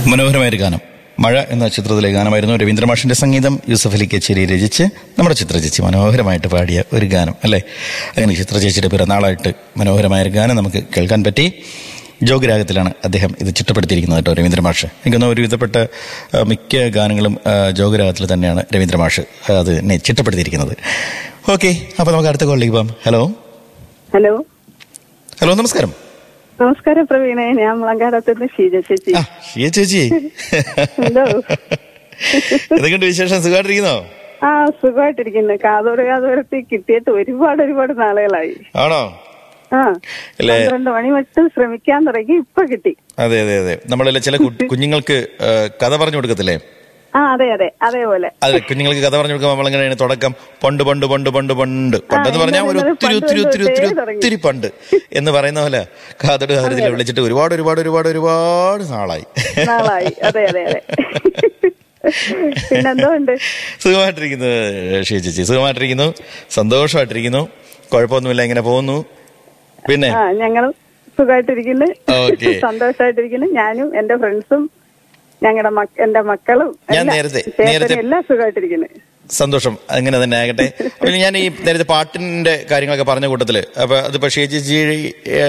മനോഹരമായൊരു ഗാനം മഴ എന്ന ചിത്രത്തിലെ ഗാനമായിരുന്നു രവീന്ദ്രമാഷിന്റെ സംഗീതം യൂസഫ് അലി കച്ചേരി രചിച്ച് നമ്മുടെ ചിത്രചേച്ചി മനോഹരമായിട്ട് പാടിയ ഒരു ഗാനം അല്ലേ അങ്ങനെ ചിത്രചേച്ചിയുടെ പിറന്നാളായിട്ട് മനോഹരമായ ഒരു ഗാനം നമുക്ക് കേൾക്കാൻ പറ്റി ജോഗരാഗത്തിലാണ് അദ്ദേഹം ഇത് ചിട്ടപ്പെടുത്തിയിരിക്കുന്നത് കേട്ടോ രവീന്ദ്രമാഷ് എനിക്കൊന്ന് ഒരുവിധപ്പെട്ട ആ, മിക്ക ഗാനങ്ങളും ആ, ജോഗരാഗത്തിൽ തന്നെയാണ് രവീന്ദ്രമാഷ് അത് നെ ചിട്ടപ്പെടുത്തിയിരിക്കുന്നത് ഓക്കെ അപ്പോൾ നമുക്ക് അടുത്ത കോളിലേക്ക് പോകാം ഹലോ ഹലോ ഹലോ നമസ്കാരം നമസ്കാരം പ്രവീണെ ഞാൻ മുളങ്കാടത്തുനിന്ന് ഷീജ ചേച്ചി ആ ഷിയ ചേച്ചി എന്തോ എന്തൊക്കെയുണ്ട് വിശേഷം സുഖമായിട്ടിരിക്കുന്നോ ആ സുഖമായിട്ടിരിക്കുന്നു കാതോട് കാതോരത്തി കിട്ടിയിട്ട് ഒരുപാട് ഒരുപാട് നാളുകളായി ആണോ ആ അല്ലേ? പന്ത്രണ്ട് മണി മറ്റും ശ്രമിക്കാൻ തുടങ്ങി ഇപ്പൊ കിട്ടി അതെ അതെ അതെ നമ്മളെല്ലാം ചില കു- കുഞ്ഞുങ്ങൾക്ക് ആ, കഥ പറഞ്ഞു കൊടുക്കത്തില്ലേ ആ അതെ അതെ അതേപോലെ അതെ കുഞ്ഞുങ്ങൾക്ക് കഥ പറഞ്ഞു കൊടുക്കുമ്പോൾ നമ്മളെങ്ങനെയാണ് തുടക്കം പണ്ട് പണ്ട് പണ്ട് പണ്ട് പണ്ട് പണ്ടെന്ന് ആ, പറഞ്ഞാൽ ഒരു എന്തായാലും ഒത്തിരി പണ്ട് ഒത്തിരി ഒത്തിരി ഒത്തിരി തൊട്ടേ ഒത്തിരി പണ്ട് എന്ന് പറയുന്ന പോലെ കാതോട് കാതത്തിൽ വിളിച്ചിട്ട് ഒരുപാട് ഒരുപാട് ഒരുപാട് ഒരുപാട് നാളായി നാളായി അതെ അതെ അതെ പിന്നെന്തോ ഉണ്ട് സുഖമായിട്ടിരിക്കുന്നു ഷീ ചേച്ചി സുഖമായിട്ടിരിക്കുന്നു സന്തോഷമായിട്ടിരിക്കുന്നു കുഴപ്പമൊന്നുമില്ല ഇങ്ങനെ പോകുന്നു പിന്നെ ആ ഞങ്ങളും സുഖമായിട്ടിരിക്കുന്നു ഓക്കേ. സന്തോഷമായിട്ടിരിക്കുന്നു ഞാനും എന്റെ ഫ്രണ്ട്സും ഞങ്ങളുടെ എന്റെ മക്കളും ഞാൻ എല്ലാം, നേരത്തെ- ചേട്ടനും നേരത്തെ- എല്ലാം സുഖമായിട്ടിരിക്കുന്നു സന്തോഷം അങ്ങനെ തന്നെ ആകട്ടെ പിന്നെ ഞാൻ ഈ നേരത്തെ പാട്ടിന്റെ കാര്യങ്ങളൊക്കെ പറഞ്ഞ കൂട്ടത്തില് അപ്പൊ അതിപ്പോ ഷീ ചേച്ചി